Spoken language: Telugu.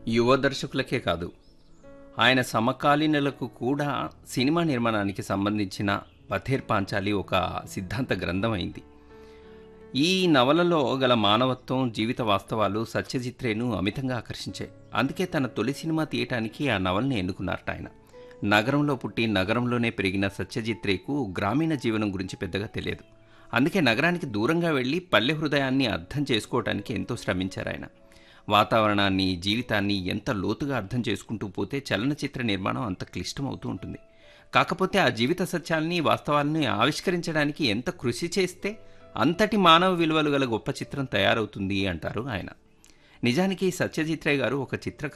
యువ దర్శకులకే కాదు ఆయన సమకాలీనులకు కూడా సినిమా నిర్మాణానికి సంబంధించిన పథేర్ పాంచాలి ఒక సిద్ధాంత గ్రంథం అయింది ఈ నవలలో గల మానవత్వం జీవిత వాస్తవాలు సత్యజిత్రేను అమితంగా ఆకర్షించాయి అందుకే తన తొలి సినిమా తీయటానికి ఆ నవల్ని ఎన్నుకున్నారట ఆయన నగరంలో పుట్టి నగరంలోనే పెరిగిన సత్యజిత్రేకు గ్రామీణ జీవనం గురించి పెద్దగా తెలియదు అందుకే నగరానికి దూరంగా వెళ్ళి పల్లె హృదయాన్ని అర్థం చేసుకోవటానికి ఎంతో శ్రమించారు ఆయన వాతావరణాన్ని జీవితాన్ని ఎంత లోతుగా అర్థం చేసుకుంటూ పోతే చలనచిత్ర నిర్మాణం అంత క్లిష్టమవుతూ ఉంటుంది కాకపోతే ఆ జీవిత సత్యాల్ని వాస్తవాల్ని ఆవిష్కరించడానికి ఎంత కృషి చేస్తే అంతటి మానవ విలువలు గల గొప్ప చిత్రం తయారవుతుంది అంటారు ఆయన నిజానికి సత్యజిత్ రే గారు ఒక చిత్ర